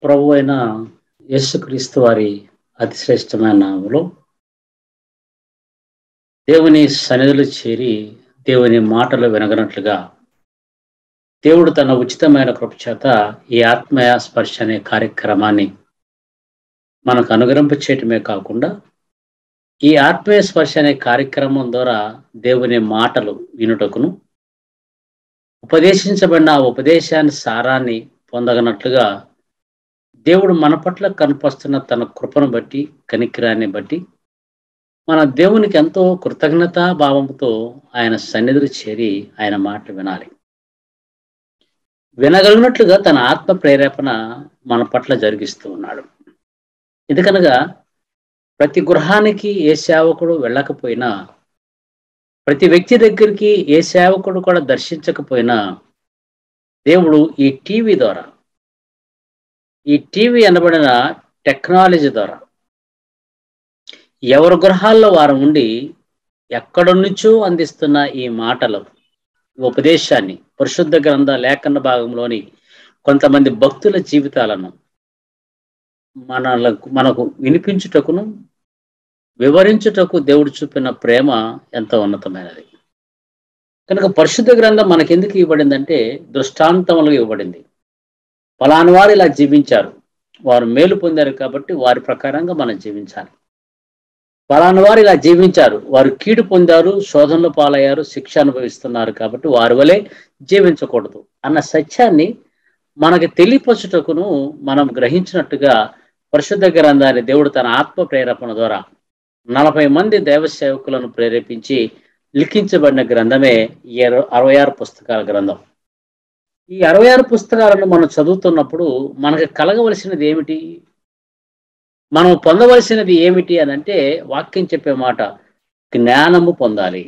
ప్రభు అయిన యేసుక్రీస్తు వారి అతిశ్రేష్టమైన నామములో దేవుని సన్నిధులు చేరి దేవుని మాటలు వినగనట్లుగా దేవుడు తన ఉచితమైన కృప చేత ఈ ఆత్మయ స్పర్శ అనే కార్యక్రమాన్ని మనకు అనుగ్రహింప చేయటమే కాకుండా ఈ ఆత్మీయ స్పర్శ అనే కార్యక్రమం ద్వారా దేవుని మాటలు వినుటకును ఉపదేశించబడిన ఆ ఉపదేశాన్ని సారాన్ని పొందగనట్లుగా దేవుడు మన పట్ల కనిపిస్తున్న తన కృపను బట్టి కనికిరాన్ని బట్టి మన దేవునికి ఎంతో కృతజ్ఞతా భావంతో ఆయన సన్నిధులు చేరి ఆయన మాటలు వినాలి వినగలిగినట్లుగా తన ఆత్మ ప్రేరేపణ మన పట్ల జరిగిస్తూ ఉన్నాడు ఎందుకనగా ప్రతి గృహానికి ఏ సేవకుడు వెళ్ళకపోయినా ప్రతి వ్యక్తి దగ్గరికి ఏ సేవకుడు కూడా దర్శించకపోయినా దేవుడు ఈ టీవీ ద్వారా ఈ టీవీ అనబడిన టెక్నాలజీ ద్వారా ఎవరి గృహాల్లో వారు ఉండి ఎక్కడి నుంచో అందిస్తున్న ఈ మాటలు ఉపదేశాన్ని పరిశుద్ధ గ్రంథ లేఖన భాగంలోని కొంతమంది భక్తుల జీవితాలను మనలకు మనకు వినిపించుటకును వివరించుటకు దేవుడు చూపిన ప్రేమ ఎంత ఉన్నతమైనది కనుక పరిశుద్ధ గ్రంథం మనకెందుకు ఇవ్వబడిందంటే దృష్టాంతములుగా ఇవ్వబడింది ఫలాని వారు ఇలా జీవించారు వారు మేలు పొందారు కాబట్టి వారి ప్రకారంగా మనం జీవించాలి ఫలాని వారు ఇలా జీవించారు వారు కీడు పొందారు శోధనలు పాలయ్యారు శిక్ష అనుభవిస్తున్నారు కాబట్టి వారి వలె జీవించకూడదు అన్న సత్యాన్ని మనకి తెలియపరచుటకును మనం గ్రహించినట్టుగా పరిశుద్ధ గ్రంథాన్ని దేవుడు తన ఆత్మ ప్రేరేపణ ద్వారా నలభై మంది దైవ సేవకులను ప్రేరేపించి లిఖించబడిన గ్రంథమే ఈ అరవై ఆరు పుస్తకాల గ్రంథం ఈ అరవై ఆరు పుస్తకాలను మనం చదువుతున్నప్పుడు మనకు కలగవలసినది ఏమిటి మనం పొందవలసినది ఏమిటి అని అంటే వాక్యం చెప్పే మాట జ్ఞానము పొందాలి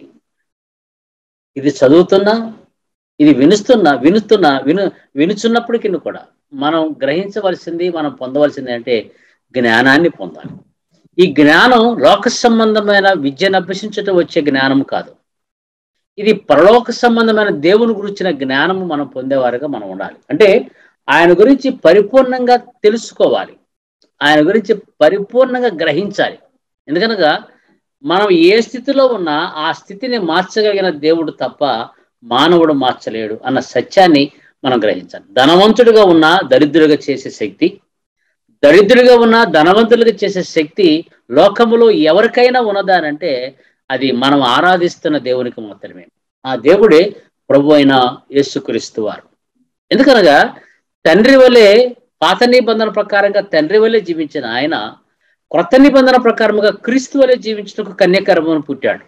ఇది చదువుతున్నా ఇది వినుస్తున్నా వినుస్తున్నా విను వినుచున్నప్పటికీ కూడా మనం గ్రహించవలసింది మనం పొందవలసింది అంటే జ్ఞానాన్ని పొందాలి ఈ జ్ఞానం లోక సంబంధమైన విద్యను అభ్యసించటం వచ్చే జ్ఞానం కాదు ఇది పరలోక సంబంధమైన దేవుని గురించిన జ్ఞానము మనం పొందేవారుగా మనం ఉండాలి అంటే ఆయన గురించి పరిపూర్ణంగా తెలుసుకోవాలి ఆయన గురించి పరిపూర్ణంగా గ్రహించాలి ఎందుకనగా మనం ఏ స్థితిలో ఉన్నా ఆ స్థితిని మార్చగలిగిన దేవుడు తప్ప మానవుడు మార్చలేడు అన్న సత్యాన్ని మనం గ్రహించాలి ధనవంతుడిగా ఉన్న దరిద్రుడిగా చేసే శక్తి దరిద్రుడిగా ఉన్న ధనవంతులుగా చేసే శక్తి లోకములో ఎవరికైనా ఉన్నదానంటే అది మనం ఆరాధిస్తున్న దేవునికి మాత్రమే ఆ దేవుడే ప్రభు అయిన యేసుక్రీస్తు వారు ఎందుకనగా తండ్రి వలె పాత నిబంధన ప్రకారంగా తండ్రి వలె జీవించిన ఆయన క్రొత్త నిబంధన ప్రకారముగా క్రీస్తు వలె జీవించడానికి కన్యాకర్మను పుట్టాడు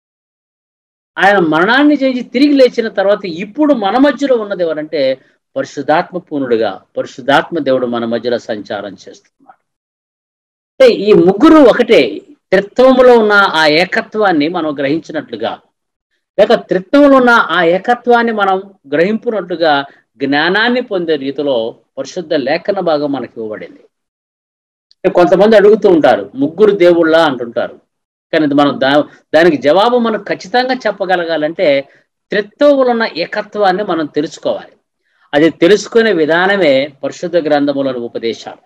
ఆయన మరణాన్ని చేసి తిరిగి లేచిన తర్వాత ఇప్పుడు మన మధ్యలో ఉన్నది ఎవరంటే పరిశుధాత్మ పూర్ణుడుగా పరిశుధాత్మ దేవుడు మన మధ్యలో సంచారం చేస్తున్నాడు అంటే ఈ ముగ్గురు ఒకటే త్రిత్వములో ఉన్న ఆ ఏకత్వాన్ని మనం గ్రహించినట్లుగా లేక త్రిత్వంలో ఉన్న ఆ ఏకత్వాన్ని మనం గ్రహింపునట్లుగా జ్ఞానాన్ని పొందే రీతిలో పరిశుద్ధ లేఖన భాగం మనకి ఇవ్వబడింది కొంతమంది అడుగుతూ ఉంటారు ముగ్గురు దేవుళ్ళ అంటుంటారు కానీ మనం దా దానికి జవాబు మనం ఖచ్చితంగా చెప్పగలగాలంటే త్రిత్వములు ఉన్న ఏకత్వాన్ని మనం తెలుసుకోవాలి అది తెలుసుకునే విధానమే పరిశుద్ధ గ్రంథములను ఉపదేశాలు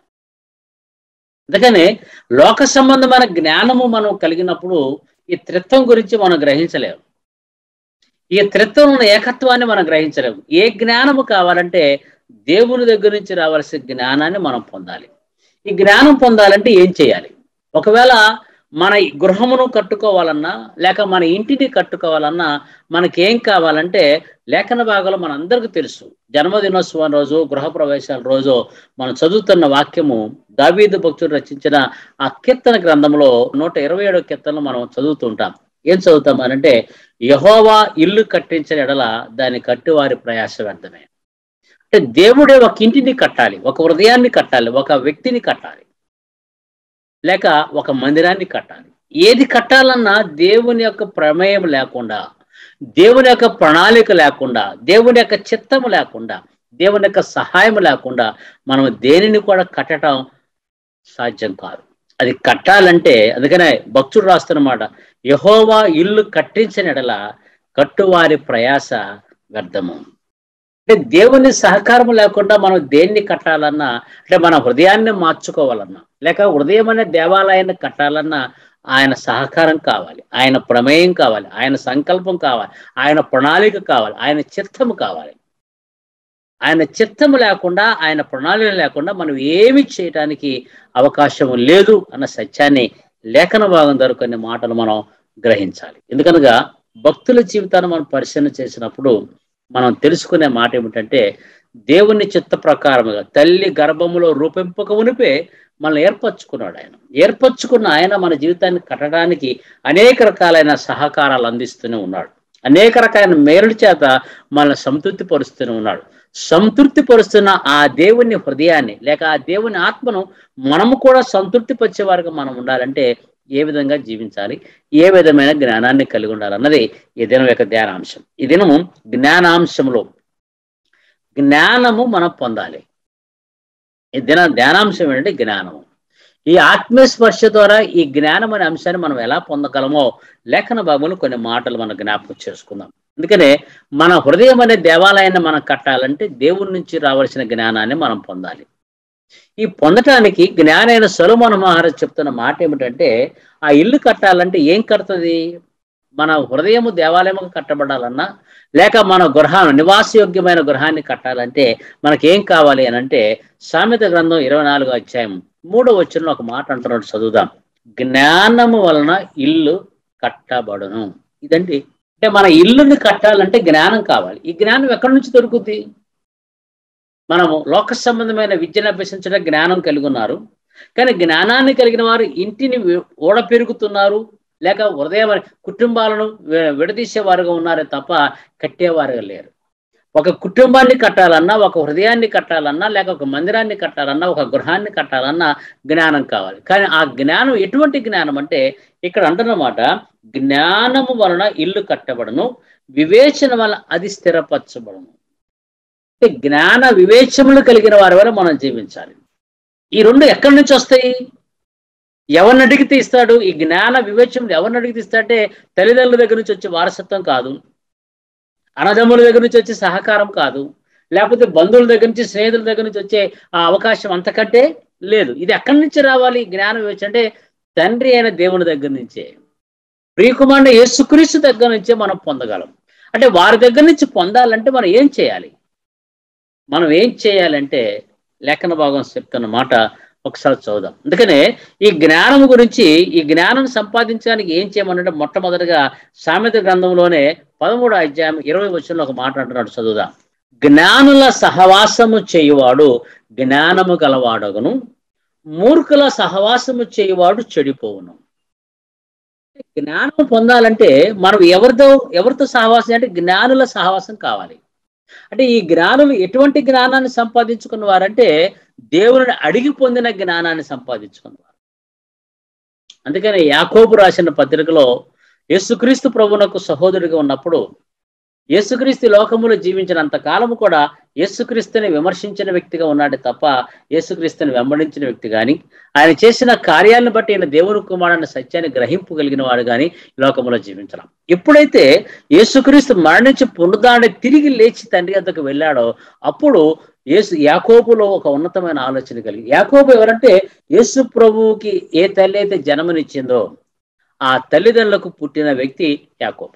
అందుకనే లోక సంబంధమైన జ్ఞానము మనం కలిగినప్పుడు ఈ త్రిత్వం గురించి మనం గ్రహించలేము ఈ త్రిత్వం ఉన్న ఏకత్వాన్ని మనం గ్రహించలేము ఏ జ్ఞానము కావాలంటే దేవుని దగ్గర నుంచి రావాల్సిన జ్ఞానాన్ని మనం పొందాలి ఈ జ్ఞానం పొందాలంటే ఏం చేయాలి ఒకవేళ మన గృహమును కట్టుకోవాలన్నా లేక మన ఇంటిని కట్టుకోవాలన్నా మనకేం కావాలంటే లేఖన భాగంలో మన అందరికీ తెలుసు జన్మదినోత్సవం రోజు గృహ ప్రవేశాల రోజు మనం చదువుతున్న వాక్యము దావీదు భక్తుడు రచించిన ఆ కీర్తన గ్రంథంలో నూట ఇరవై ఏడో కీర్తనలు మనం చదువుతుంటాం ఏం చదువుతాం అంటే యహోవా ఇల్లు కట్టించిన ఎడల దాన్ని కట్టి వారి ప్రయాస వ్యర్థమే అంటే దేవుడే ఒక ఇంటిని కట్టాలి ఒక హృదయాన్ని కట్టాలి ఒక వ్యక్తిని కట్టాలి లేక ఒక మందిరాన్ని కట్టాలి ఏది కట్టాలన్నా దేవుని యొక్క ప్రమేయం లేకుండా దేవుని యొక్క ప్రణాళిక లేకుండా దేవుని యొక్క చిత్తము లేకుండా దేవుని యొక్క సహాయం లేకుండా మనం దేనిని కూడా కట్టడం సాధ్యం కాదు అది కట్టాలంటే అందుకనే భక్తుడు రాస్తున్నమాట యహోవా ఇల్లు కట్టించిన ఎడల కట్టువారి ప్రయాస వ్యర్థము అంటే దేవుని సహకారం లేకుండా మనం దేన్ని కట్టాలన్నా అంటే మన హృదయాన్ని మార్చుకోవాలన్నా లేక హృదయం అనే దేవాలయాన్ని కట్టాలన్నా ఆయన సహకారం కావాలి ఆయన ప్రమేయం కావాలి ఆయన సంకల్పం కావాలి ఆయన ప్రణాళిక కావాలి ఆయన చిత్తము కావాలి ఆయన చిత్తము లేకుండా ఆయన ప్రణాళిక లేకుండా మనం ఏమి చేయటానికి అవకాశం లేదు అన్న సత్యాన్ని లేఖన భాగం ద్వారా కొన్ని మాటలు మనం గ్రహించాలి ఎందుకనగా భక్తుల జీవితాన్ని మనం పరిశీలన చేసినప్పుడు మనం తెలుసుకునే మాట ఏమిటంటే దేవుని చిత్త ప్రకారముగా తల్లి గర్భములో రూపింపక ఉనిపే మనల్ని ఏర్పరచుకున్నాడు ఆయన ఏర్పరచుకున్న ఆయన మన జీవితాన్ని కట్టడానికి అనేక రకాలైన సహకారాలు అందిస్తూనే ఉన్నాడు అనేక రకాలైన మేలుల చేత మనల్ని సంతృప్తి పరుస్తూనే ఉన్నాడు సంతృప్తి పరుస్తున్న ఆ దేవుని హృదయాన్ని లేక ఆ దేవుని ఆత్మను మనము కూడా సంతృప్తి పరిచే వారికి మనం ఉండాలంటే ఏ విధంగా జీవించాలి ఏ విధమైన జ్ఞానాన్ని కలిగి ఉండాలన్నది ఈ దినం యొక్క ధ్యానాంశం ఈ దినము జ్ఞానాంశంలో జ్ఞానము మనం పొందాలి ఈ దిన ధ్యానాంశం ఏంటంటే జ్ఞానము ఈ ఆత్మీయ స్పర్శ ద్వారా ఈ జ్ఞానం అనే అంశాన్ని మనం ఎలా పొందగలమో లేఖన భాగంలో కొన్ని మాటలు మనం జ్ఞాపకం చేసుకుందాం అందుకనే మన హృదయం అనే దేవాలయాన్ని మనం కట్టాలంటే దేవుడి నుంచి రావాల్సిన జ్ఞానాన్ని మనం పొందాలి ఈ పొందటానికి జ్ఞానైన సొలమోన మహారాజ్ చెప్తున్న మాట ఏమిటంటే ఆ ఇల్లు కట్టాలంటే ఏం కడుతుంది మన హృదయము దేవాలయము కట్టబడాలన్నా లేక మన గృహాన్ని నివాసయోగ్యమైన గృహాన్ని కట్టాలంటే మనకేం కావాలి అని అంటే సామెత గ్రంథం ఇరవై నాలుగో అధ్యాయం మూడో వచ్చిన ఒక మాట అంటున్నాడు చదువుదాం జ్ఞానము వలన ఇల్లు కట్టబడును ఇదండి అంటే మన ఇల్లుని కట్టాలంటే జ్ఞానం కావాలి ఈ జ్ఞానం ఎక్కడి నుంచి దొరుకుతుంది మనము లోక సంబంధమైన విద్యను అభ్యసించడం జ్ఞానం కలిగి ఉన్నారు కానీ జ్ఞానాన్ని కలిగిన వారు ఇంటిని ఓడ పెరుగుతున్నారు లేక హృదయం కుటుంబాలను విడదీసే వారుగా ఉన్నారే తప్ప కట్టేవారుగా లేరు ఒక కుటుంబాన్ని కట్టాలన్నా ఒక హృదయాన్ని కట్టాలన్నా లేక ఒక మందిరాన్ని కట్టాలన్నా ఒక గృహాన్ని కట్టాలన్నా జ్ఞానం కావాలి కానీ ఆ జ్ఞానం ఎటువంటి జ్ఞానం అంటే ఇక్కడ అంటున్నమాట జ్ఞానము వలన ఇల్లు కట్టబడను వివేచన వలన అది స్థిరపరచబడను అంటే జ్ఞాన వివేచములు కలిగిన వారి వల్ల మనం జీవించాలి ఈ రెండు ఎక్కడి నుంచి వస్తాయి ఎవరిని అడిగితే ఇస్తాడు ఈ జ్ఞాన వివేచములు ఎవరిని అడిగితే ఇస్తాడంటే తల్లిదండ్రుల దగ్గర నుంచి వచ్చే వారసత్వం కాదు అన్నదమ్ముల దగ్గర నుంచి వచ్చే సహకారం కాదు లేకపోతే బంధువుల దగ్గర నుంచి స్నేహితుల దగ్గర నుంచి వచ్చే ఆ అవకాశం అంతకంటే లేదు ఇది ఎక్కడి నుంచి రావాలి జ్ఞాన వివేచన అంటే తండ్రి అయిన దేవుని దగ్గర నుంచే ప్రియకుమారుడు యేసుక్రీస్తు దగ్గర నుంచే మనం పొందగలం అంటే వారి దగ్గర నుంచి పొందాలంటే మనం ఏం చేయాలి మనం ఏం చేయాలంటే లేఖన భాగం చెప్తున్న మాట ఒకసారి చూద్దాం అందుకనే ఈ జ్ఞానం గురించి ఈ జ్ఞానం సంపాదించడానికి ఏం చేయమనంటే మొట్టమొదటిగా సామెత గ్రంథంలోనే పదమూడు అధ్యాయం ఇరవై వచ్చంలో ఒక మాట అంటున్నాడు చదువుదాం జ్ఞానుల సహవాసము చేయువాడు జ్ఞానము గలవాడగను మూర్ఖుల సహవాసము చేయువాడు చెడిపోవును జ్ఞానం పొందాలంటే మనం ఎవరితో ఎవరితో సహవాసం అంటే జ్ఞానుల సహవాసం కావాలి అంటే ఈ జ్ఞానులు ఎటువంటి జ్ఞానాన్ని సంపాదించుకున్న వారంటే దేవుని అడిగి పొందిన జ్ఞానాన్ని సంపాదించుకున్నవారు అందుకని యాకోబు రాసిన పత్రికలో యేసుక్రీస్తు ప్రభునకు సహోదరుడిగా ఉన్నప్పుడు యేసుక్రీస్తు లోకములో జీవించినంత కాలము కూడా యేసుక్రీస్తుని విమర్శించిన వ్యక్తిగా ఉన్నాడు తప్ప యేసుక్రీస్తుని వెంబడించిన వ్యక్తి కానీ ఆయన చేసిన కార్యాలను బట్టి ఆయన దేవుని కుమారుని సత్యాన్ని గ్రహింపగలిగిన వాడు కానీ లోకంలో జీవించడం ఎప్పుడైతే యేసుక్రీస్తు మరణించి పునరుదాన్ని తిరిగి లేచి తండ్రి వద్దకు వెళ్ళాడో అప్పుడు యేసు యాకోబులో ఒక ఉన్నతమైన ఆలోచన కలిగి యాకోబు ఎవరంటే యేసు ప్రభువుకి ఏ తల్లి అయితే జన్మనిచ్చిందో ఆ తల్లిదండ్రులకు పుట్టిన వ్యక్తి యాకోబు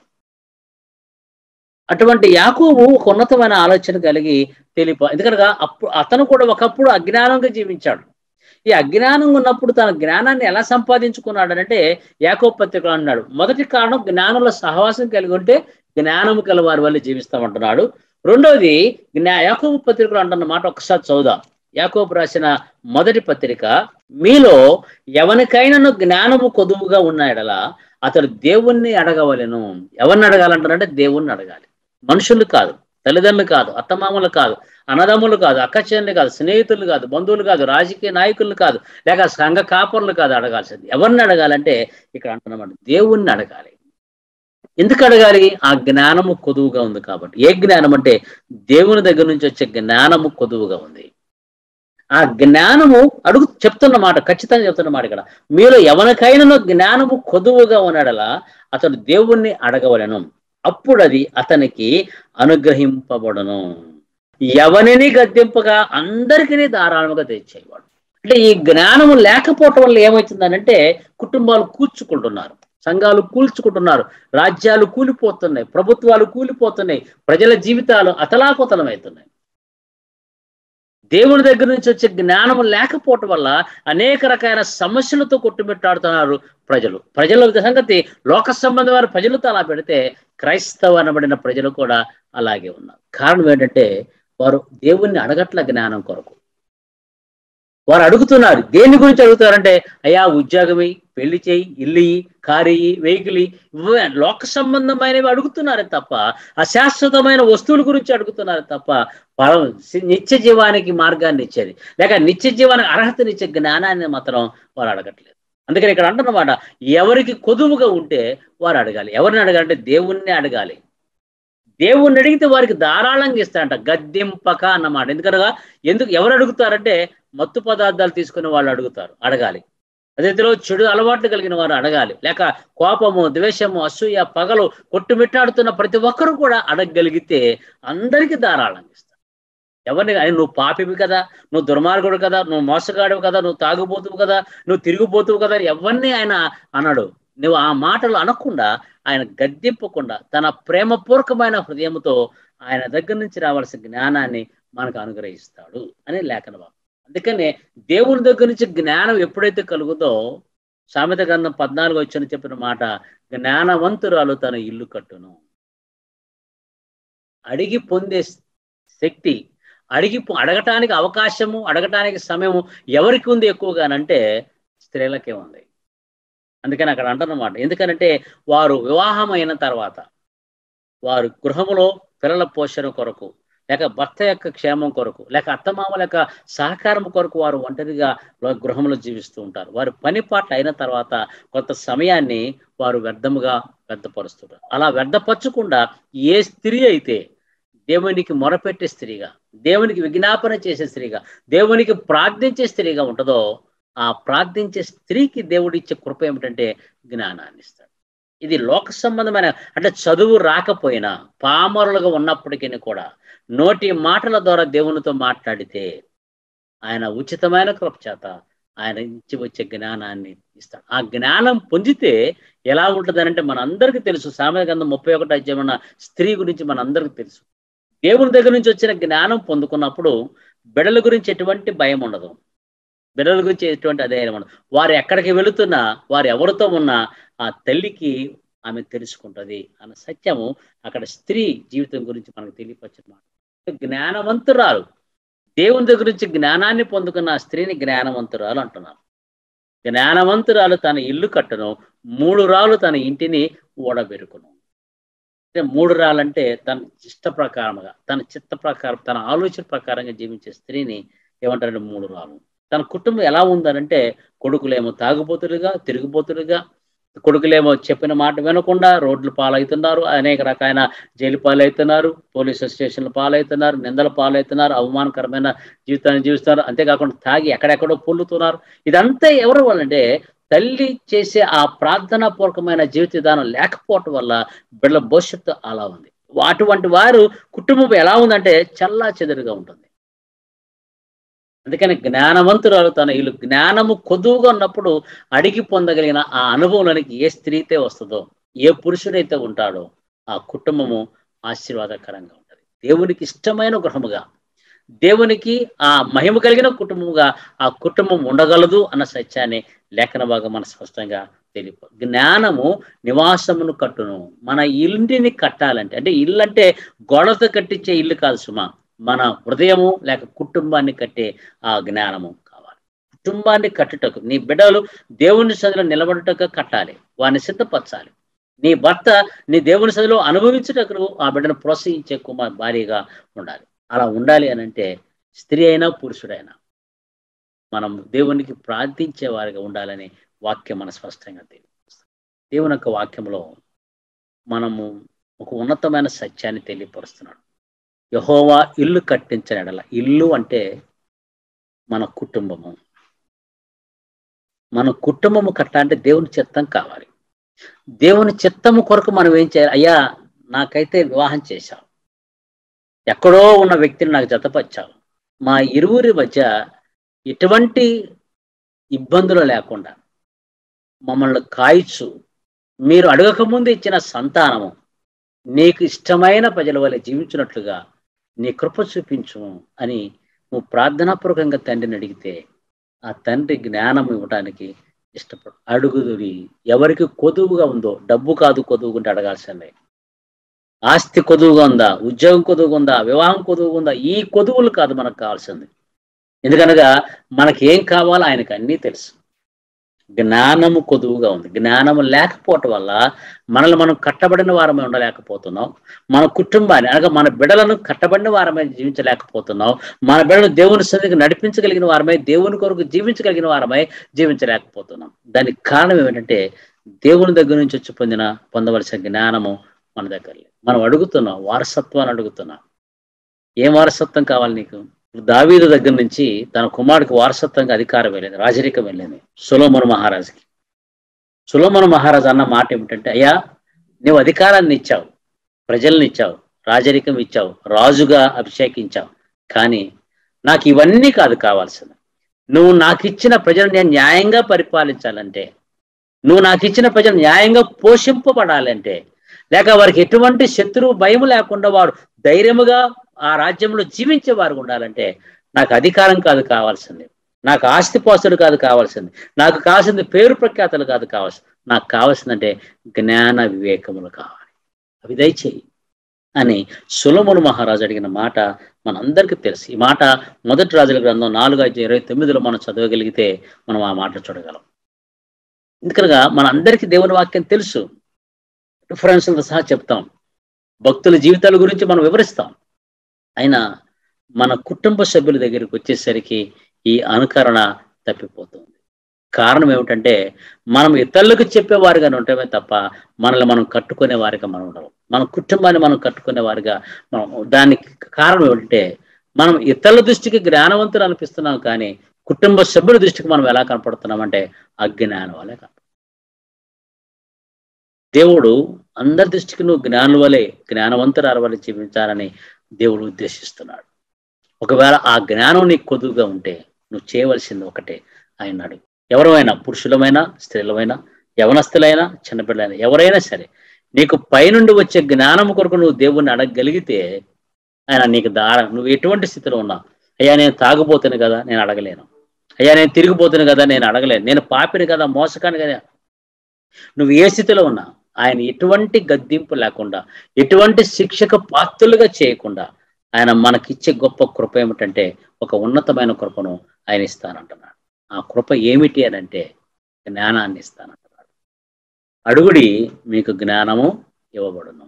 అటువంటి యాకోబు ఒక ఉన్నతమైన ఆలోచన కలిగి తెలిప ఎందుకనగా అప్పుడు అతను కూడా ఒకప్పుడు అజ్ఞానంగా జీవించాడు ఈ అజ్ఞానం ఉన్నప్పుడు తన జ్ఞానాన్ని ఎలా సంపాదించుకున్నాడు అంటే యాకోబ్ పత్రికలు అన్నాడు మొదటి కారణం జ్ఞానంలో సహవాసం కలిగి ఉంటే జ్ఞానము కల వారి వల్ల జీవిస్తామంటున్నాడు రెండోది జ్ఞా యాకోబు పత్రికలు అంటున్న మాట ఒకసారి చదువుదాం యాకోబు రాసిన మొదటి పత్రిక మీలో ఎవరికైనాను జ్ఞానము కొదువుగా ఉన్నాయడలా అతడు దేవుణ్ణి అడగవలెను ఎవరిని అడగాలంటారంటే దేవుణ్ణి అడగాలి మనుషులు కాదు తల్లిదండ్రులు కాదు అత్తమామలు కాదు అన్నదమ్ములు కాదు అక్కచెల్లి కాదు స్నేహితులు కాదు బంధువులు కాదు రాజకీయ నాయకులు కాదు లేక సంఘ కాపర్లు కాదు అడగాల్సింది ఎవరిని అడగాలంటే ఇక్కడ అంటున్నమాట దేవుణ్ణి అడగాలి ఎందుకు అడగాలి ఆ జ్ఞానము కొదువుగా ఉంది కాబట్టి ఏ జ్ఞానం అంటే దేవుని దగ్గర నుంచి వచ్చే జ్ఞానము కొదువుగా ఉంది ఆ జ్ఞానము అడుగు చెప్తున్న మాట ఖచ్చితంగా చెప్తున్న మాట ఇక్కడ మీలో ఎవరికైనా జ్ఞానము కొదువుగా ఉన్నాడలా అతడు దేవుణ్ణి అడగవలను అప్పుడు అది అతనికి అనుగ్రహింపబడను ఎవరిని గద్దెంపగా అందరికీ ధారాళముగా తెచ్చేవాడు అంటే ఈ జ్ఞానము లేకపోవటం వల్ల ఏమవుతుందనంటే కుటుంబాలు కూర్చుకుంటున్నారు సంఘాలు కూల్చుకుంటున్నారు రాజ్యాలు కూలిపోతున్నాయి ప్రభుత్వాలు కూలిపోతున్నాయి ప్రజల జీవితాలు అతలాకుతలమవుతున్నాయి దేవుని దగ్గర నుంచి వచ్చే జ్ఞానం లేకపోవటం వల్ల అనేక రకాల సమస్యలతో కొట్టుమిట్టాడుతున్నారు ప్రజలు ప్రజల సంగతి లోక సంబంధమైన ప్రజలతో అలా పెడితే క్రైస్తవ అనబడిన ప్రజలు కూడా అలాగే ఉన్నారు కారణం ఏంటంటే వారు దేవుణ్ణి అడగట్ల జ్ఞానం కొరకు వారు అడుగుతున్నారు దేని గురించి అడుగుతారంటే అయ్యా ఉద్యోగమి పెళ్లి చేయి ఇల్లు కారియి వెహికల్ ఇవే లోక సంబంధమైనవి అడుగుతున్నారే తప్ప అశాశ్వతమైన వస్తువుల గురించి అడుగుతున్నారు తప్ప పరం నిత్య జీవానికి మార్గాన్ని ఇచ్చేది లేక నిత్య జీవానికి అర్హతనిచ్చే జ్ఞానాన్ని మాత్రం వారు అడగట్లేదు అందుకని ఇక్కడ అంటున్నమాట ఎవరికి కొదువుగా ఉంటే వారు అడగాలి ఎవరిని అడగాలంటే దేవుణ్ణి అడగాలి దేవుణ్ణి అడిగితే వారికి ధారాళంగా ఇస్తారంట గద్దెంపక అన్నమాట ఎందుకనగా ఎందుకు ఎవరు అడుగుతారంటే మత్తు పదార్థాలు తీసుకుని వాళ్ళు అడుగుతారు అడగాలి అదేతిలో చెడు అలవాట్లు కలిగిన వారు అడగాలి లేక కోపము ద్వేషము అసూయ పగలు కొట్టుమిట్టాడుతున్న ప్రతి ఒక్కరు కూడా అడగగలిగితే అందరికీ ధారాళంగా ఇస్తారు ఎవరిని అని నువ్వు పాపివి కదా నువ్వు దుర్మార్గుడు కదా నువ్వు మోసగాడు కదా నువ్వు తాగుబోతువు కదా నువ్వు తిరిగిపోతువు కదా ఎవరిని ఆయన అనడు నువ్వు ఆ మాటలు అనకుండా ఆయన గద్దెంపకుండా తన ప్రేమపూర్వకమైన హృదయంతో ఆయన దగ్గర నుంచి రావాల్సిన జ్ఞానాన్ని మనకు అనుగ్రహిస్తాడు అని లేఖన అందుకనే దేవుని దగ్గర నుంచి జ్ఞానం ఎప్పుడైతే కలుగుతో సామెత గ్రంథం పద్నాలుగు వచ్చని చెప్పిన మాట జ్ఞానవంతురాలు తన ఇల్లు కట్టును అడిగి పొందే శక్తి అడిగి అడగటానికి అవకాశము అడగటానికి సమయము ఎవరికి ఉంది ఎక్కువగానంటే స్త్రీలకే ఉంది అందుకని అక్కడ అంటున్నమాట ఎందుకనంటే వారు వివాహం అయిన తర్వాత వారు గృహములో పిల్లల పోషణ కొరకు లేక భర్త యొక్క క్షేమం కొరకు లేక అత్తమామల యొక్క సహకారం కొరకు వారు ఒంటరిగా గృహంలో జీవిస్తూ ఉంటారు వారి పని పాటలు అయిన తర్వాత కొంత సమయాన్ని వారు వ్యర్థముగా వ్యర్థపరుస్తుంటారు అలా వ్యర్థపరచకుండా ఏ స్త్రీ అయితే దేవునికి మొరపెట్టే స్త్రీగా దేవునికి విజ్ఞాపన చేసే స్త్రీగా దేవునికి ప్రార్థించే స్త్రీగా ఉంటుందో ఆ ప్రార్థించే స్త్రీకి దేవుడు ఇచ్చే కృప ఏమిటంటే జ్ఞానాన్ని ఇస్తాడు ఇది లోక సంబంధమైన అంటే చదువు రాకపోయినా పామరులుగా ఉన్నప్పటికీ కూడా నోటి మాటల ద్వారా దేవునితో మాట్లాడితే ఆయన ఉచితమైన కృప చేత ఆయన ఇచ్చి వచ్చే జ్ఞానాన్ని ఇస్తాడు ఆ జ్ఞానం పొందితే ఎలా ఉంటుందనంటే మనందరికీ తెలుసు సామెత గంధం ముప్పై ఒకటి అధ్యాయమైన స్త్రీ గురించి మనందరికీ తెలుసు దేవుని దగ్గర నుంచి వచ్చిన జ్ఞానం పొందుకున్నప్పుడు బిడల గురించి ఎటువంటి భయం ఉండదు బిడ్డల గురించి ఎటువంటి అధ్యయనం ఉండదు వారు ఎక్కడికి వెళుతున్నా వారు ఎవరితో ఉన్నా ఆ తల్లికి ఆమె తెలుసుకుంటుంది అన్న సత్యము అక్కడ స్త్రీ జీవితం గురించి మనకు తెలియపరిచిన మాట జ్ఞానవంతురాలు దేవుని దగ్గర నుంచి జ్ఞానాన్ని పొందుకున్న ఆ స్త్రీని జ్ఞానవంతురాలు అంటున్నారు జ్ఞానవంతురాలు తన ఇల్లు కట్టను మూడు రాళ్ళు తన ఇంటిని ఓడబెరుకును అంటే మూడు రాళ్ళంటే తన ఇష్ట ప్రకారముగా తన చిత్త ప్రకారం తన ఆలోచన ప్రకారంగా జీవించే స్త్రీని ఏమంటారంటే మూడు రాళ్ళు తన కుటుంబం ఎలా ఉందనంటే కొడుకులేమో తాగుబోతులుగా తిరిగిపోతులుగా కొడుకులేమో చెప్పిన మాట వినకుండా రోడ్లు పాలవుతున్నారు అనేక రకాల జైలు పాలవుతున్నారు పోలీస్ స్టేషన్లు పాలవుతున్నారు నిందల పాలవుతున్నారు అవమానకరమైన జీవితాన్ని జీవిస్తున్నారు అంతేకాకుండా తాగి ఎక్కడెక్కడో పొల్లుతున్నారు ఇదంతా ఎవరు వాళ్ళంటే తల్లి చేసే ఆ ప్రార్థనా పూర్వకమైన జీవిత విధానం లేకపోవటం వల్ల బిడ్డల భవిష్యత్తు అలా ఉంది అటువంటి వారు కుటుంబం ఎలా ఉందంటే చల్లా చెదురుగా ఉంటుంది అందుకని జ్ఞానవంతురాలు తన ఇల్లు జ్ఞానము కొదువుగా ఉన్నప్పుడు అడిగి పొందగలిగిన ఆ అనుభవంలోనికి ఏ స్త్రీతే వస్తుందో ఏ పురుషుడైతే ఉంటాడో ఆ కుటుంబము ఆశీర్వాదకరంగా ఉంటుంది దేవునికి ఇష్టమైన గృహముగా దేవునికి ఆ మహిమ కలిగిన కుటుంబముగా ఆ కుటుంబం ఉండగలదు అన్న సత్యాన్ని లేఖన భాగం మన స్పష్టంగా తెలియదు జ్ఞానము నివాసమును కట్టును మన ఇంటిని కట్టాలంటే అంటే ఇల్లు అంటే గోడతో కట్టించే ఇల్లు కాదు సుమా మన హృదయము లేక కుటుంబాన్ని కట్టే ఆ జ్ఞానము కావాలి కుటుంబాన్ని కట్టుటకు నీ బిడ్డలు దేవుని సదిలో నిలబడుటకు కట్టాలి వారిని సిద్ధపరచాలి నీ భర్త నీ దేవుని సదిలో అనుభవించుటకు ఆ బిడ్డను ప్రోత్సహించే కుమార్ భారీగా ఉండాలి అలా ఉండాలి అని అంటే స్త్రీ అయినా పురుషుడైనా మనం దేవునికి ప్రార్థించే వారిగా ఉండాలని వాక్యం మన స్పష్టంగా తెలియపరుస్తుంది దేవుని యొక్క వాక్యంలో మనము ఒక ఉన్నతమైన సత్యాన్ని తెలియపరుస్తున్నాడు యహోవా ఇల్లు కట్టించిన ఎడల ఇల్లు అంటే మన కుటుంబము మన కుటుంబము కట్టాలంటే దేవుని చిత్తం కావాలి దేవుని చిత్తము కొరకు మనం ఏం చేయాలి అయ్యా నాకైతే వివాహం చేశావు ఎక్కడో ఉన్న వ్యక్తిని నాకు జతపరిచావు మా ఇరువురి మధ్య ఎటువంటి ఇబ్బందులు లేకుండా మమ్మల్ని కాయచ్చు మీరు అడగకముందు ఇచ్చిన సంతానము నీకు ఇష్టమైన ప్రజల వల్ల జీవించినట్లుగా నీ కృప చూపించు అని నువ్వు ప్రార్థనాపూర్వకంగా తండ్రిని అడిగితే ఆ తండ్రి జ్ఞానం ఇవ్వడానికి ఇష్టపడు అడుగుదురి ఎవరికి కొదువుగా ఉందో డబ్బు కాదు కొదువుకుంటే అడగాల్సిందే ఆస్తి కొదువుగా ఉందా ఉద్యోగం కొదువుగా ఉందా వివాహం కొదువుగా ఉందా ఈ కొదువులు కాదు మనకు కావాల్సింది ఎందుకనగా మనకి ఏం కావాలో ఆయనకు అన్నీ తెలుసు జ్ఞానము కొదువుగా ఉంది జ్ఞానము లేకపోవటం వల్ల మనల్ని మనం కట్టబడిన వారమే ఉండలేకపోతున్నాం మన కుటుంబాన్ని అనగా మన బిడలను కట్టబడిన వారమే జీవించలేకపోతున్నాం మన బిడలను దేవుని సన్నిధికి నడిపించగలిగిన వారమై దేవుని కొరకు జీవించగలిగిన వారమై జీవించలేకపోతున్నాం దానికి కారణం ఏమిటంటే దేవుని దగ్గర నుంచి వచ్చి పొందిన పొందవలసిన జ్ఞానము మన దగ్గర లేదు మనం అడుగుతున్నాం వారసత్వాన్ని అడుగుతున్నాం ఏం వారసత్వం కావాలి నీకు దావీదు దగ్గర నుంచి తన కుమారుడికి వారసత్వంగా అధికారం వెళ్ళింది రాజరికం వెళ్ళింది సులోమను మహారాజుకి సులోమను మహారాజు అన్న మాట ఏమిటంటే అయ్యా నువ్వు అధికారాన్ని ఇచ్చావు ప్రజల్ని ఇచ్చావు రాజరికం ఇచ్చావు రాజుగా అభిషేకించావు కానీ నాకు ఇవన్నీ కాదు కావాల్సింది నువ్వు నాకు ఇచ్చిన ప్రజలు నేను న్యాయంగా పరిపాలించాలంటే నువ్వు నాకు ఇచ్చిన ప్రజలు న్యాయంగా పోషింపబడాలంటే లేక వారికి ఎటువంటి శత్రువు భయం లేకుండా వారు ధైర్యముగా ఆ రాజ్యంలో జీవించే వారు ఉండాలంటే నాకు అధికారం కాదు కావాల్సింది నాకు ఆస్తిపాస్తులు కాదు కావాల్సింది నాకు కావాల్సింది పేరు ప్రఖ్యాతలు కాదు కావాల్సింది నాకు కావాల్సిందంటే జ్ఞాన వివేకములు కావాలి అవి దయచేయి అని సులమును మహారాజు అడిగిన మాట మనందరికీ తెలుసు ఈ మాట మొదటి రాజుల గ్రంథం నాలుగు ఐదు ఇరవై తొమ్మిదిలో మనం చదవగలిగితే మనం ఆ మాట చూడగలం ఎందుకనగా మన అందరికీ దేవుని వాక్యం తెలుసు రిఫరెన్స్లతో సహా చెప్తాం భక్తుల జీవితాల గురించి మనం వివరిస్తాం అయినా మన కుటుంబ సభ్యుల దగ్గరికి వచ్చేసరికి ఈ అనుకరణ తప్పిపోతుంది కారణం ఏమిటంటే మనం ఇతరులకు చెప్పేవారుగానే ఉంటామే తప్ప మనల్ని మనం కట్టుకునే వారిగా మనం ఉండడం మన కుటుంబాన్ని మనం కట్టుకునే వారిగా మనం దానికి కారణం ఏమిటంటే మనం ఇతరుల దృష్టికి జ్ఞానవంతులు అనిపిస్తున్నాం కానీ కుటుంబ సభ్యుల దృష్టికి మనం ఎలా కనపడుతున్నామంటే అజ్ఞానం వల్లే కనపడుతున్నాం దేవుడు అందరి దృష్టికి నువ్వు జ్ఞానుల వలె జ్ఞానవంతురాల వలె జీవించాలని దేవుడు ఉద్దేశిస్తున్నాడు ఒకవేళ ఆ జ్ఞానం నీకు కొద్దుగా ఉంటే నువ్వు చేయవలసింది ఒకటే ఆయన అడుగు ఎవరైనా పురుషులమైనా స్త్రీలమైనా యవనస్తులైనా చిన్నపిల్లలైనా ఎవరైనా సరే నీకు పైనుండి వచ్చే జ్ఞానం కొరకు నువ్వు దేవుణ్ణి అడగగలిగితే ఆయన నీకు దార నువ్వు ఎటువంటి స్థితిలో ఉన్నా అయ్యా నేను తాగుపోతాను కదా నేను అడగలేను అయ్యా నేను తిరిగిపోతాను కదా నేను అడగలేను నేను పాపిని కదా మోసకాను కదా నువ్వు ఏ స్థితిలో ఉన్నా ఆయన ఎటువంటి గద్దింపు లేకుండా ఎటువంటి శిక్షకు పాత్రులుగా చేయకుండా ఆయన మనకిచ్చే గొప్ప కృప ఏమిటంటే ఒక ఉన్నతమైన కృపను ఆయన ఇస్తానంటున్నాడు ఆ కృప ఏమిటి అని అంటే జ్ఞానాన్ని ఇస్తానంటున్నాడు అడుగుడి మీకు జ్ఞానము ఇవ్వబడును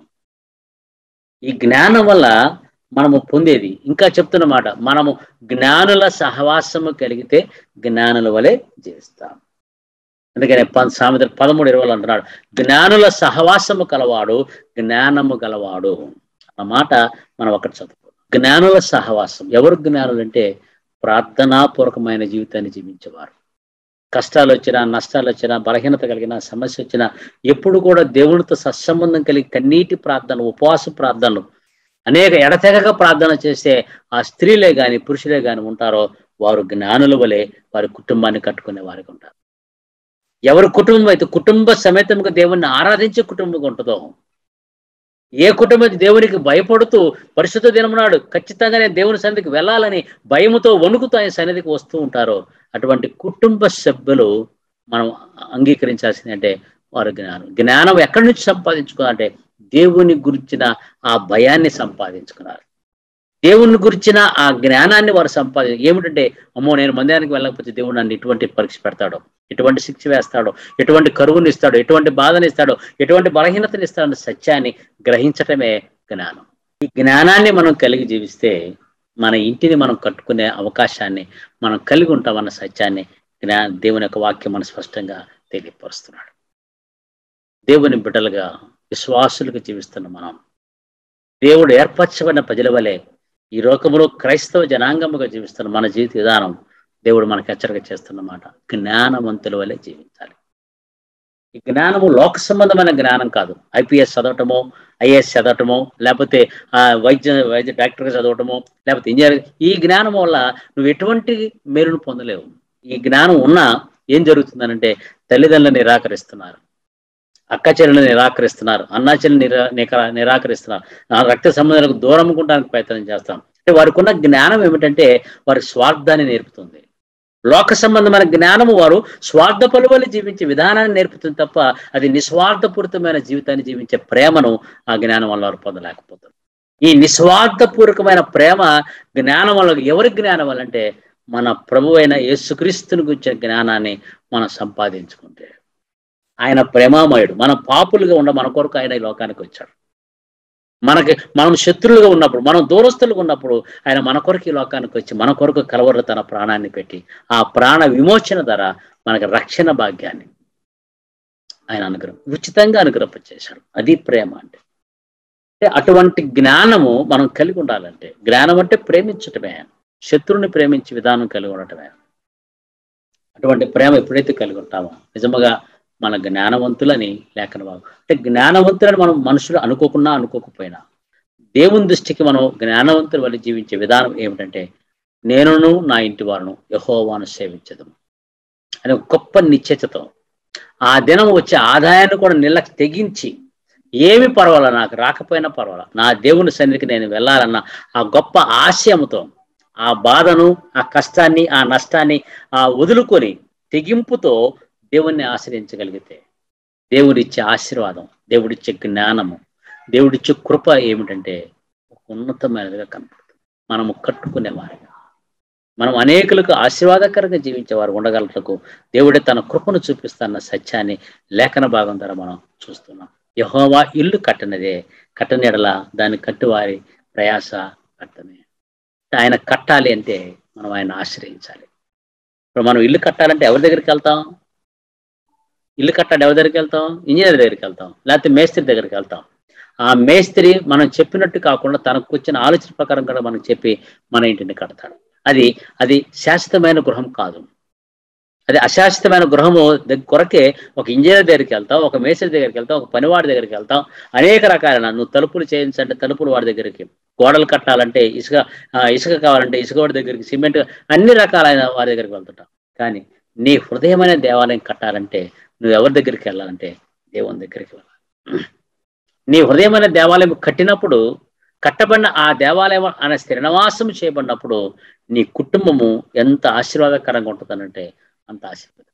ఈ జ్ఞానం వల్ల మనము పొందేది ఇంకా చెప్తున్నమాట మనము జ్ఞానుల సహవాసము కలిగితే జ్ఞానుల వలె జీవిస్తాం అందుకనే ప సామెత పదమూడు ఇరవై అంటున్నాడు జ్ఞానుల సహవాసము కలవాడు జ్ఞానము గలవాడు అన్న మాట మనం ఒకటి చదువు జ్ఞానుల సహవాసం ఎవరు జ్ఞానులు అంటే ప్రార్థనాపూర్వకమైన జీవితాన్ని జీవించేవారు కష్టాలు వచ్చినా నష్టాలు వచ్చినా బలహీనత కలిగిన సమస్య వచ్చినా ఎప్పుడు కూడా దేవునితో సత్సంబంధం కలిగి కన్నీటి ప్రార్థనలు ఉపవాస ప్రార్థనలు అనేక ఎడతెగక ప్రార్థన చేసే ఆ స్త్రీలే గాని పురుషులే గాని ఉంటారో వారు జ్ఞానుల వలె వారి కుటుంబాన్ని కట్టుకునే వారికి ఉంటారు ఎవరి కుటుంబం అయితే కుటుంబ సమేతంగా దేవుణ్ణి ఆరాధించే కుటుంబంగా ఉంటుందో ఏ కుటుంబం దేవునికి భయపడుతూ పరిశుద్ధ దినమునాడు ఖచ్చితంగా నేను దేవుని సన్నిధికి వెళ్ళాలని భయముతో వణుకుతూ ఆయన సన్నిధికి వస్తూ ఉంటారో అటువంటి కుటుంబ సభ్యులు మనం అంగీకరించాల్సింది అంటే వారు జ్ఞానం జ్ఞానం ఎక్కడి నుంచి సంపాదించుకోవాలంటే దేవుని గురించిన ఆ భయాన్ని సంపాదించుకున్నారు దేవుని గురించిన ఆ జ్ఞానాన్ని వారు సంపాది ఏమిటంటే అమ్మో నేను మందిరానికి వెళ్ళకపోతే దేవుడు నన్ను ఎటువంటి పరీక్ష పెడతాడో ఎటువంటి శిక్ష వేస్తాడో ఎటువంటి కరువుని ఇస్తాడో ఎటువంటి బాధని ఇస్తాడో ఎటువంటి బలహీనతని ఇస్తాడో సత్యాన్ని గ్రహించటమే జ్ఞానం ఈ జ్ఞానాన్ని మనం కలిగి జీవిస్తే మన ఇంటిని మనం కట్టుకునే అవకాశాన్ని మనం కలిగి ఉంటామన్న సత్యాన్ని జ్ఞా దేవుని యొక్క వాక్యం మనం స్పష్టంగా తెలియపరుస్తున్నాడు దేవుని బిడ్డలుగా విశ్వాసులుగా జీవిస్తున్న మనం దేవుడు ఏర్పరచబడిన ప్రజల వలె ఈ లోకంలో క్రైస్తవ జనాంగముగా జీవిస్తున్న మన జీవిత విధానం దేవుడు మనకు హెచ్చరిక చేస్తున్నమాట జ్ఞానవంతుల వలె జీవించాలి ఈ జ్ఞానము లోక సంబంధమైన జ్ఞానం కాదు ఐపీఎస్ చదవటమో ఐఏఎస్ చదవటమో లేకపోతే ఆ, వైద్య వైద్య డాక్టర్గా చదవటమో లేకపోతే ఇంజనీర్ ఈ జ్ఞానం వల్ల నువ్వు ఎటువంటి మేలును పొందలేవు ఈ జ్ఞానం ఉన్నా ఏం జరుగుతుందనంటే తల్లిదండ్రులు నిరాకరిస్తున్నారు అక్క చెల్లెలు నిరాకరిస్తున్నారు అన్నా చెల్లెలు నిరా నిక- నిరాకరిస్తున్నారు ఆ రక్త సంబంధాలకు దూరం ఉండడానికి ప్రయత్నం చేస్తాం అంటే వారికి ఉన్న జ్ఞానం ఏమిటంటే వారి స్వార్థాన్ని నేర్పుతుంది లోక సంబంధమైన జ్ఞానము వారు స్వార్థ పలువలు జీవించే విధానాన్ని నేర్పుతుంది తప్ప అది నిస్వార్థపూరితమైన జీవితాన్ని జీవించే ప్రేమను ఆ జ్ఞానం వల్ల వారు పొందలేకపోతారు ఈ నిస్వార్థపూర్వకమైన ప్రేమ జ్ఞానం వల్ల ఎవరి జ్ఞానం వల్ల అంటే మన ప్రభు అయిన యేసుక్రీస్తుని గురించిన జ్ఞానాన్ని మనం సంపాదించుకుంటే ఆయన ప్రేమామయుడు మన పాపులుగా ఉండ మన కొరకు ఆయన ఈ లోకానికి వచ్చాడు మనకి మనం శత్రువులుగా ఉన్నప్పుడు మనం దూరస్తులుగా ఉన్నప్పుడు ఆయన మన కొరకు ఈ లోకానికి వచ్చి మన కొరకు కలవర తన ప్రాణాన్ని పెట్టి ఆ ప్రాణ విమోచన ధర మనకి రక్షణ భాగ్యాన్ని ఆయన అనుగ్రహం ఉచితంగా అనుగ్రహించేశాడు అది ప్రేమ అంటే అంటే అటువంటి జ్ఞానము మనం కలిగి ఉండాలంటే జ్ఞానం అంటే ప్రేమించటమే శత్రువుని ప్రేమించే విధానం కలిగి ఉండటమే అటువంటి ప్రేమ ఎప్పుడైతే కలిగి ఉంటామో నిజముగా మన జ్ఞానవంతులని లేఖన బాబు అంటే జ్ఞానవంతులని మనం మనుషులు అనుకోకున్నా అనుకోకపోయినా దేవుని దృష్టికి మనం జ్ఞానవంతుల వల్ల జీవించే విధానం ఏమిటంటే నేనును నా ఇంటి వారును యహోవాను సేవించదు అనే ఒక గొప్ప నిశ్చయతతో ఆ దినం వచ్చే ఆదాయాన్ని కూడా నిల తెగించి ఏమి పర్వాలా నాకు రాకపోయినా పర్వాలా నా దేవుని సన్నిధికి నేను వెళ్ళాలన్న ఆ గొప్ప ఆశయంతో ఆ బాధను ఆ కష్టాన్ని ఆ నష్టాన్ని ఆ వదులుకొని తెగింపుతో దేవుణ్ణి ఆశ్రయించగలిగితే దేవుడిచ్చే ఆశీర్వాదం దేవుడిచ్చే జ్ఞానము దేవుడిచ్చే కృప ఏమిటంటే ఒక ఉన్నతమైనదిగా కనపడుతుంది మనము కట్టుకునే వారిగా మనం అనేకులకు ఆశీర్వాదకరంగా జీవించేవారు ఉండగలటకు దేవుడే తన కృపను చూపిస్తున్న సత్యాన్ని లేఖన భాగం ద్వారా మనం చూస్తున్నాం యహోవా ఇల్లు కట్టనిదే కట్టని ఎడల దాన్ని కట్టువారి ప్రయాస కట్టనే ఆయన కట్టాలి అంటే మనం ఆయన ఆశ్రయించాలి ఇప్పుడు మనం ఇల్లు కట్టాలంటే ఎవరి దగ్గరికి వెళ్తాం ఇల్లు కట్టాలి ఎవరి దగ్గరికి వెళ్తాం ఇంజనీర్ దగ్గరికి వెళ్తాం లేకపోతే మేస్త్రి దగ్గరికి వెళ్తాం ఆ మేస్త్రి మనం చెప్పినట్టు కాకుండా తనకు వచ్చిన ఆలోచన ప్రకారం కూడా మనకు చెప్పి మన ఇంటిని కడతాడు అది అది శాశ్వతమైన గృహం కాదు అది అశాశ్వతమైన గృహము దగ్గ- కొరకే ఒక ఇంజనీర్ దగ్గరికి వెళ్తాం ఒక మేస్త్రి దగ్గరికి వెళ్తాం ఒక పనివాడి దగ్గరికి వెళ్తాం అనేక రకాలైన నువ్వు తలుపులు చేయించంటే తలుపులు వాడి దగ్గరికి గోడలు కట్టాలంటే ఇసుక ఆ, ఇసుక కావాలంటే ఇసుక వాడి దగ్గరికి సిమెంట్ అన్ని రకాలైన వారి దగ్గరికి వెళ్తుంటాం కానీ నీ హృదయమైన దేవాలయం కట్టాలంటే నువ్వు ఎవరి దగ్గరికి వెళ్ళాలంటే దేవుని దగ్గరికి వెళ్ళాలి నీ హృదయమైన దేవాలయం కట్టినప్పుడు కట్టబడిన ఆ దేవాలయం అనే స్థిరనివాసం చేయబడినప్పుడు నీ కుటుంబము ఎంత ఆశీర్వాదకరంగా ఉంటుందనంటే అంత ఆశీర్వాదం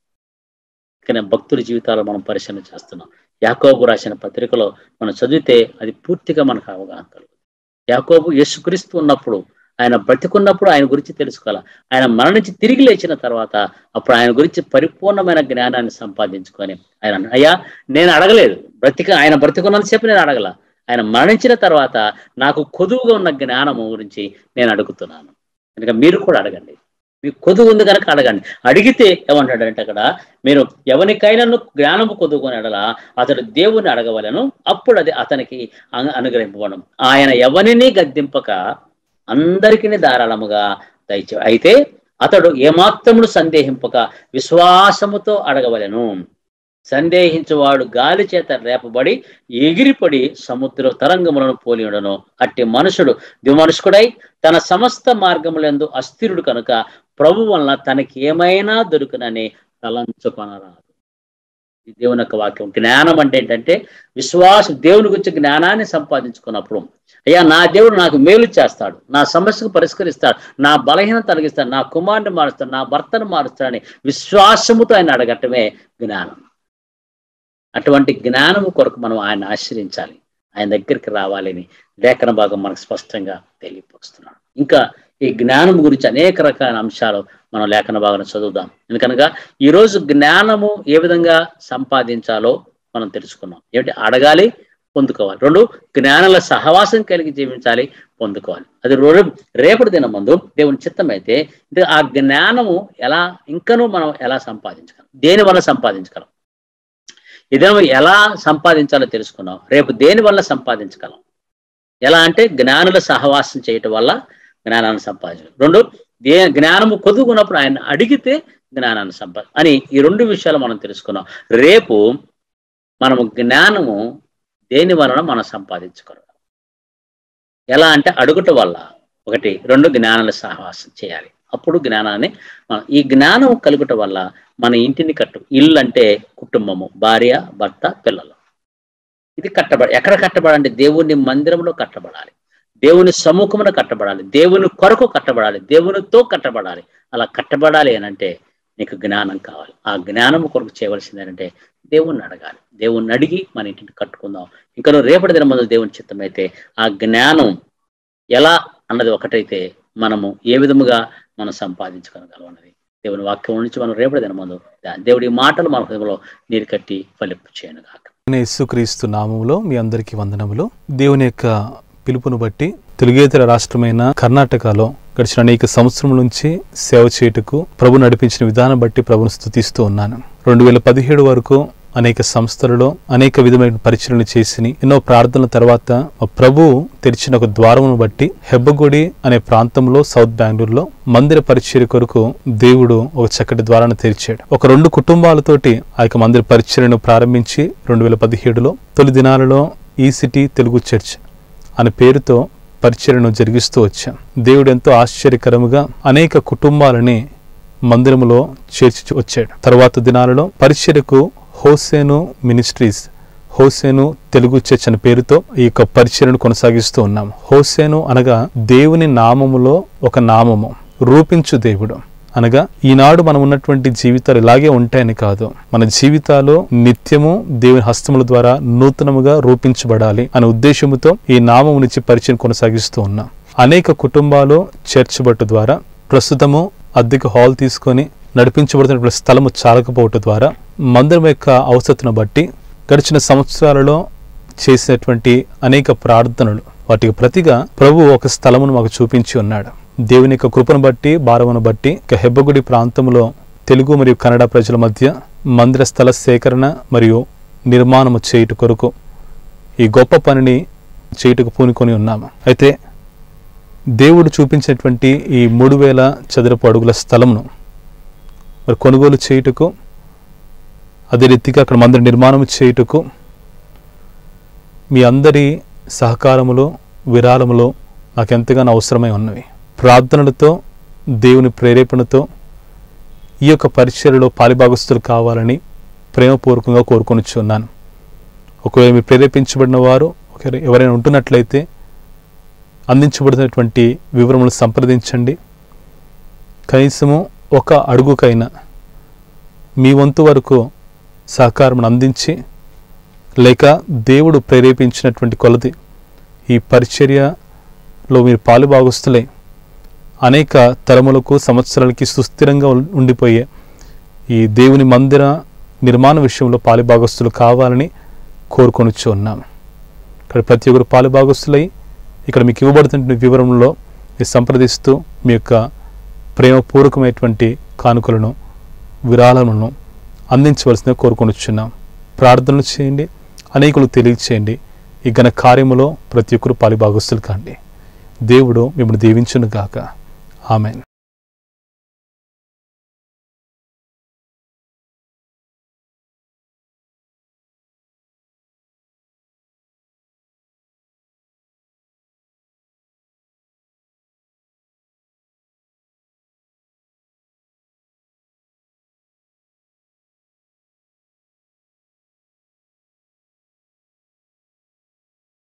కానీ భక్తుల జీవితాలు మనం పరిశీలన చేస్తున్నాం యాకోబు రాసిన పత్రికలో మనం చదివితే అది పూర్తిగా మనకు అవగాహన కలుగుతుంది యాకోబు యేసుక్రీస్తు ఉన్నప్పుడు ఆయన బ్రతికున్నప్పుడు ఆయన గురించి తెలుసుకోవాలి ఆయన మరణించి తిరిగి లేచిన తర్వాత అప్పుడు ఆయన గురించి పరిపూర్ణమైన జ్ఞానాన్ని సంపాదించుకొని ఆయన అన్నాడు, అయ్యా నేను అడగలేదు బ్రతిక ఆయన బ్రతికున్నంతసేపు నేను అడగల ఆయన మరణించిన తర్వాత నాకు కొదువుగా ఉన్న జ్ఞానము గురించి నేను అడుగుతున్నాను కనుక మీరు కూడా అడగండి మీకు కొదువు ఉంది కనుక అడగండి అడిగితే ఏమంటాడంటే అక్కడ మీరు ఎవరికైనా జ్ఞానము కొదువుకొని అడలా అతడు దేవుని అడగవలను అప్పుడు అది అతనికి అను- అనుగ్రహింపబడం ఆయన ఎవరిని గద్దింపక అందరికీ ధారాళముగా దయచే అయితే అతడు ఏమాత్రమును సందేహింపక విశ్వాసముతో అడగవలెను సందేహించువాడు గాలి చేత రేపబడి ఎగిరిపడి సముద్ర తరంగములను పోలి ఉండను అట్టి మనుషుడు దిమనుష్కుడై తన సమస్త మార్గములందు అస్థిరుడు కనుక ప్రభు వలన తనకి ఏమైనా దొరుకునని తలంచుకొనరాదు ఇది దేవుని యొక్క వాక్యం జ్ఞానం అంటే ఏంటంటే విశ్వాసం దేవుని గురించి జ్ఞానాన్ని సంపాదించుకున్నప్పుడు అయ్యా నా దేవుడు నాకు మేలు చేస్తాడు నా సమస్యకు పరిష్కరిస్తాడు నా బలహీనత తొలగిస్తాడు నా కుమారుని మారుస్తాడు నా భర్తను మారుస్తాడని విశ్వాసముతో ఆయన అడగటమే జ్ఞానం అటువంటి జ్ఞానము కొరకు మనం ఆయన ఆశ్రయించాలి ఆయన దగ్గరికి రావాలని లేఖన భాగం మనకు స్పష్టంగా తెలియపరుస్తున్నాడు ఇంకా ఈ జ్ఞానం గురించి అనేక రకాల అంశాలు మనం లేఖన భాగం చదువుదాం ఎందుకనగా ఈరోజు జ్ఞానము ఏ విధంగా సంపాదించాలో మనం తెలుసుకున్నాం ఏమిటి అడగాలి పొందుకోవాలి రెండు జ్ఞానాల సహవాసం కలిగి జీవించాలి పొందుకోవాలి అది రో- రేపటి దినం ముందు దేవుని చిత్తం అయితే ఇది ఆ జ్ఞానము ఎలా ఇంకనూ మనం ఎలా సంపాదించగలం దేని వల్ల సంపాదించగలం ఇదే ఎలా సంపాదించాలో తెలుసుకున్నాం రేపు దేని వల్ల సంపాదించగలం ఎలా అంటే జ్ఞానుల సహవాసం చేయటం వల్ల జ్ఞానాన్ని సంపాదించడం రెండు దే జ్ఞానము కొదుకున్నప్పుడు ఆయన అడిగితే జ్ఞానాన్ని సంపా అని ఈ రెండు విషయాలు మనం తెలుసుకున్నాం రేపు మనము జ్ఞానము దేని వలన మనం సంపాదించుకోరు ఎలా అంటే అడుగుట వల్ల ఒకటి రెండు జ్ఞానాలు సహవాసం చేయాలి అప్పుడు జ్ఞానాన్ని మనం ఈ జ్ఞానం కలుగుట వల్ల మన ఇంటిని కట్టు ఇల్లు అంటే కుటుంబము భార్య భర్త పిల్లలు ఇది కట్టబడి ఎక్కడ కట్టబడాలంటే దేవుని మందిరంలో కట్టబడాలి దేవుని సముఖమున కట్టబడాలి దేవుని కొరకు కట్టబడాలి దేవునితో కట్టబడాలి అలా కట్టబడాలి అని అంటే నీకు జ్ఞానం కావాలి ఆ జ్ఞానం కొరకు చేయవలసింది ఏంటంటే దేవుణ్ణి అడగాలి దేవుణ్ణి అడిగి మన ఇంటిని కట్టుకుందాం ఇంకా నువ్వు రేపటి దిన మొదలు దేవుని చిత్తమైతే ఆ జ్ఞానం ఎలా అన్నది ఒకటైతే మనము ఏ విధముగా మనం సంపాదించుకోగలం అన్నది దేవుని వాక్యం నుంచి మనం రేపటి దిన ముందు దేవుడి మాటలు మన హృదయంలో నీరు కట్టి ఫలింపు చేయను కాక యేసుక్రీస్తు నామములో మీ అందరికీ వందనములు దేవుని యొక్క పిలుపును బట్టి తెలుగేతర రాష్ట్రమైన కర్ణాటకలో గడిచిన అనేక సంవత్సరం నుంచి సేవ చేయుటకు ప్రభు నడిపించిన విధానం బట్టి ప్రభును స్థుతిస్తూ ఉన్నాను రెండు వేల పదిహేడు వరకు అనేక సంస్థలలో అనేక విధమైన పరిచయలు చేసి ఎన్నో ప్రార్థనల తర్వాత మా ప్రభు తెరిచిన ఒక ద్వారమును బట్టి హెబ్బగుడి అనే ప్రాంతంలో సౌత్ బెంగళూరులో మందిర పరిచర్య కొరకు దేవుడు ఒక చక్కటి ద్వారాన్ని తెరిచాడు ఒక రెండు కుటుంబాలతోటి ఆ యొక్క మందిర పరిచర్యను ప్రారంభించి రెండు వేల పదిహేడులో తొలి దినాలలో ఈ సిటీ తెలుగు చర్చ్ అనే పేరుతో పరిచర్యను జరిగిస్తూ వచ్చాం దేవుడు ఎంతో ఆశ్చర్యకరముగా అనేక కుటుంబాలని మందిరములో చేర్చి వచ్చాడు తర్వాత దినాలలో పరిచర్యకు Hosanna Ministries Hosanna Telugu church అనే పేరుతో ఈ యొక్క పరిచర్యను కొనసాగిస్తూ ఉన్నాం హోసేను అనగా దేవుని నామములో ఒక నామము రూపించు దేవుడు అనగా ఈనాడు మనం ఉన్నటువంటి జీవితాలు ఇలాగే ఉంటాయని కాదు మన జీవితాలు నిత్యము దేవుని హస్తముల ద్వారా నూతనముగా రూపించబడాలి అనే ఉద్దేశముతో ఈ నామము నుంచి పరిచయం కొనసాగిస్తూ ఉన్నాం అనేక కుటుంబాలు చర్చ్ బట్టు ద్వారా ప్రస్తుతము అద్దెకు హాల్ తీసుకొని నడిపించబడుతున్న స్థలము చాలకపోవటం ద్వారా మందిరం యొక్క అవసరతను బట్టి గడిచిన సంవత్సరాలలో చేసినటువంటి అనేక ప్రార్థనలు వాటికి ప్రతిగా ప్రభు ఒక స్థలమును మాకు చూపించి ఉన్నాడు దేవుని యొక్క కృపను బట్టి భారమును బట్టి ఇక హెబ్బగుడి ప్రాంతంలో తెలుగు మరియు కన్నడ ప్రజల మధ్య మందిర స్థల సేకరణ మరియు నిర్మాణము చేయుట కొరకు ఈ గొప్ప పనిని చేయుటకు పూనుకొని ఉన్నాము అయితే దేవుడు చూపించినటువంటి ఈ మూడు వేల చదరపు అడుగుల స్థలమును మరి కొనుగోలు చేయుటకు అదే రీతిగా అక్కడ మందిర నిర్మాణం చేయుటకు మీ అందరి సహకారములో విరాళములో నాకు ఎంతగానో అవసరమై ఉన్నవి ప్రార్థనలతో దేవుని ప్రేరేపణతో ఈ యొక్క పరిచర్యలో పాలిభాగస్తులు కావాలని ప్రేమపూర్వకంగా కోరుకొనిచున్నాను ఒకవేళ మీరు ప్రేరేపించబడిన వారు ఒకవేళ ఎవరైనా ఉంటున్నట్లయితే అందించబడినటువంటి వివరములు సంప్రదించండి కనీసము ఒక అడుగుకైనా మీ వంతు వరకు సహకారం అందించి లేక దేవుడు ప్రేరేపించినటువంటి కొలది ఈ పరిచర్యలో మీరు పాలుభాగస్తులై అనేక తరములకు సంవత్సరాలకి సుస్థిరంగా ఉం- ఉండిపోయే ఈ దేవుని మందిర నిర్మాణ విషయంలో పాలుభాగస్తులు కావాలని కోరుకొనిచ్చు ఉన్నాము ఇక్కడ ప్రతి ఒక్కరు పాలుభాగస్తులై ఇక్కడ మీకు ఇవ్వబడుతున్న వివరంలో మీరు సంప్రదిస్తూ మీ యొక్క ప్రేమపూర్వకమైనటువంటి కానుకలను విరాళములను అందించవలసిందిగా కోరుకొనిచున్నాం ప్రార్థనలు చేయండి అనేకులు తెలియచేయండి ఈ ఘన కార్యములో ప్రతి ఒక్కరు పాలిభాగస్తులు కాండి దేవుడు మిమ్మల్ని దీవించును గాక ఆమెన్